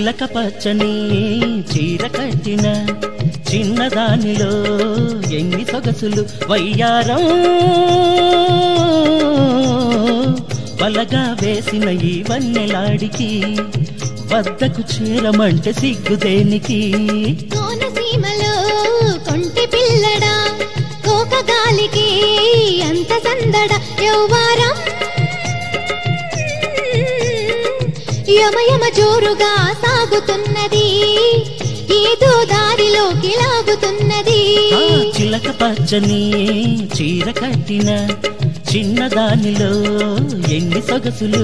చిలక పచ్చని చీర కట్టిన చిన్నదానిలో ఎన్ని సొగసులు వయ్యారం వలగా వేసిన ఈ వన్నెలాడికి వద్దకు చేరమంటే సిగ్గు దేనికి కోనసీమలో కొంటి పిల్లడా కోక గాలికి అంత సందడ యౌవారం యమయమ జోరుగా సాగుతున్నది ఏదో దారిలోకి లాగుతున్నది ఆ చిలక పచ్చని చీర కట్టిన చిన్నదానిలో ఎన్ని సొగసులు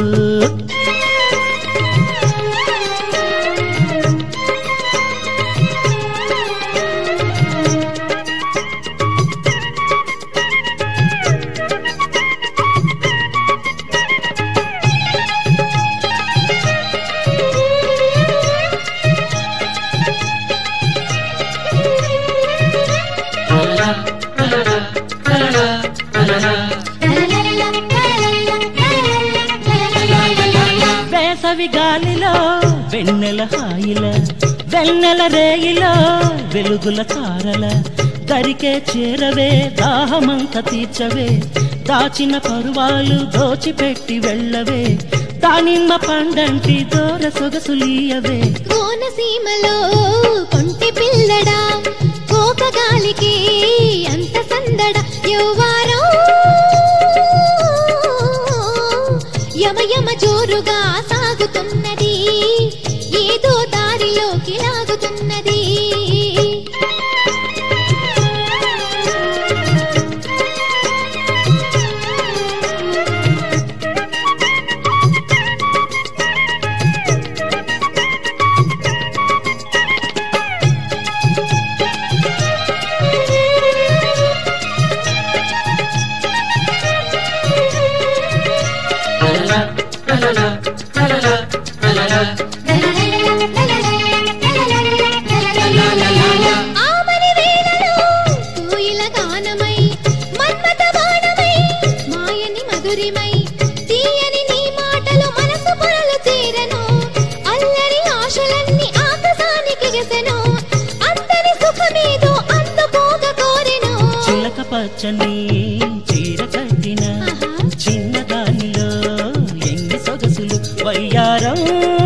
వేసవి గాలిలో వెన్నెల హాయిల వెన్నెల రేయిలో వెలుగుల తారల దరికే చేరవే దాహమంత తీర్చవే దాచిన పరువాలు దోచిపెట్టి వెళ్ళవే దానిమ్మ పండంటి దూర సొగసులీయవే కోనసీమలో కొంటి పిల్లడా కోక గాలికి అంత సందడ యౌవారం యమ యమ జోరుగా సాగుతున్నది ఏదో దారిలోకి లాగుతున్నది ఆమని వేళలో కోయిల గానమై మన్మథ బాణమై మాయని మధురిమై తీయని నీ మాటలు మనసు పొరలు చేరను అల్లరి ఆశలన్నీ ఆకాశానికి గెసెను అందరి సుఖమేదో అందుకోగ కోరెను చిలక పచ్చని చీర కట్టిన ఆహా. చిన్నదానిలో ఎన్ని సొగసులు వయ్యారం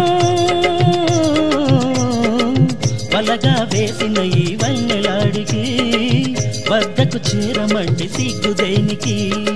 వలగా వేసిన ఈ వన్నెలాడికి వద్దకు చేరమంటే సిగ్గు దేనికి